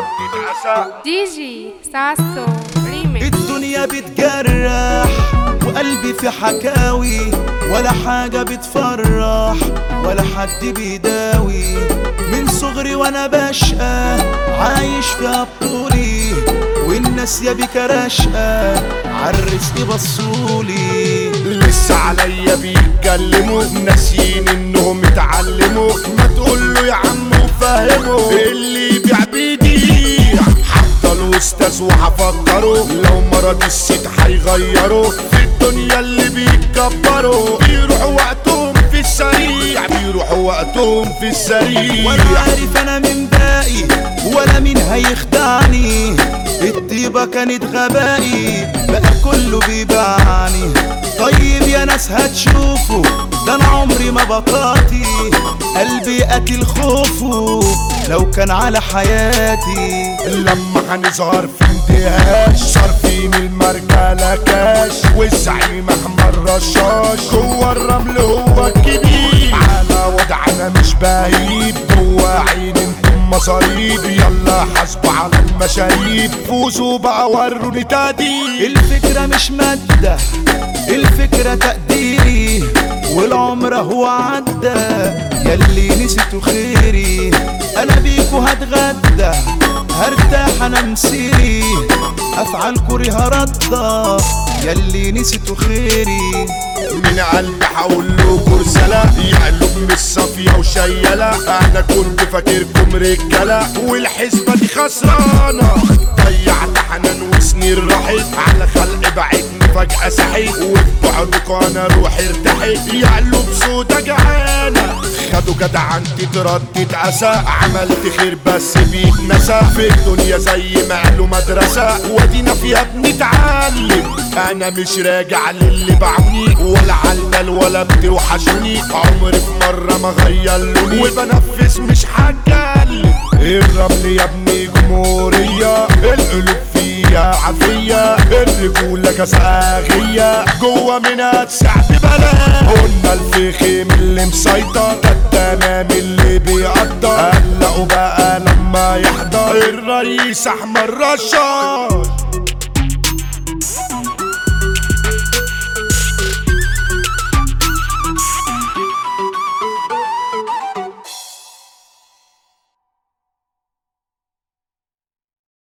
تتعسى دي جي ساسو ريميكس الدنيا بتجرح وقلبي في حكاوي ولا حاجة بتفرح ولا حد بيداوي من صغري وانا بشقى عايش في بطولي والناس يا بك رشقى عالرزق بصولي لسه عليا بيتكلموا ناسيين انهم اتعلموا ما تقول له يا عم وفهمه اللي يبيع بيديع حتى الاستاذ وهفكره لو مرض الست هيغيره في الدنيا اللي بيتكبروا بيروحوا وقتهم في السريع بيروحوا وقتهم في السريع ولا عارف انا من باقي ولا مين هيخدعني الطيبة كانت غبائي بقى كله بيبعني طيب يا ناس هتشوفوا ده انا عمري ما بطاطي قلبي قتل خوفه لو كان على حياتي لما هنظهر في اندهاش صارفين المرجلة كاش والزعيم احمد رشاش جوه الرمل هو الكبير على وضعنا مش بهيب جوه عين انتم مصاريب يلا حاسبوا على المشاريب فوزوا بقى وروني تقدير الفكرة مش مادة الفكرة تقديري والعمر هو عدى ياللي نسيتوا خيري انا بيكو هتغدى هرتاح انا مسيري افعال كوريها ردة ياللي نسيتوا خيري من قلبي هقول له كرسلة يقلب مش صافية وشيلة انا كنت فاكركم رجالة والحسبة دي خسرانة ضيعت حنان وسنين راحت على خلق بعدني فجأة صحيت وفي بعدكوا انا روحي ارتحت يقلب سودا جعانة خدوا جدع انت تردد اسى عملت خير بس بيتنسى في الدنيا زي ما قالوا مدرسة ودينا فيها بنتعلم انا مش راجع للي بعوني ولا عالمال ولا بتوحشوني عمري في مرة ما غير لوني وبنفذ مش هتكلم الرمل يا ابني جمهورية القلوب فيها عافية الرجولة كساغية جوه منها تسع ببلاش قلنا الفخم اللي مسيطر ده التمام اللي بيقدر قلقوا بقى لما يحضر الرئيس احمد رشاد